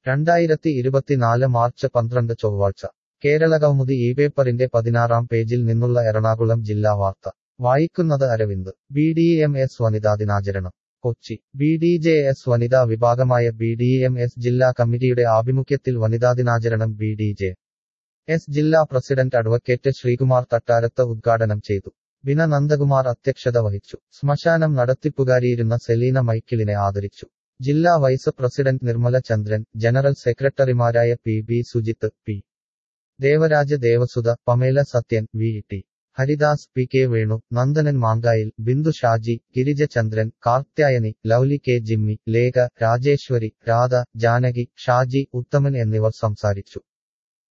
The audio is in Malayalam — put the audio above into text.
രണ്ടായിരത്തി ഇരുപത്തിനാല് മാർച്ച് പന്ത്രണ്ട് ചൊവ്വാഴ്ച കേരളകൗമുദി ഈ പേപ്പറിന്റെ പതിനാറാം പേജിൽ നിന്നുള്ള എറണാകുളം ജില്ലാ വാർത്ത വായിക്കുന്നത് Aravind B D M S വനിതാ ദിനാചരണം Kochi B D J S വനിതാ വിഭാഗമായ ബി ഡി എം എസ് ജില്ലാ കമ്മിറ്റിയുടെ ആഭിമുഖ്യത്തിൽ വനിതാ ദിനാചരണം ബി ഡി ജെ എസ് ജില്ലാ പ്രസിഡന്റ് അഡ്വക്കേറ്റ് ശ്രീകുമാർ തട്ടാരത്ത് ഉദ്ഘാടനം ചെയ്തു ബിന നന്ദകുമാർ അധ്യക്ഷത വഹിച്ചു ശ്മശാനം നടത്തിപ്പുകാരിയിരുന്ന സെലീന മൈക്കിളിനെ ആദരിച്ചു ജില്ലാ vice president Nirmala Chandran general സെക്രട്ടറിമാരായ P B Sujith P Devaraj Devasudha Pamela Sathyan V T Haridas P K Venu Nandanan Mankayil Bindu Shaji Girijachandran Karthyayani Lovely K Jimmy Lekha Rajeswari Radha Janaki Shaji Uthaman എന്നിവർ സംസാരിച്ചു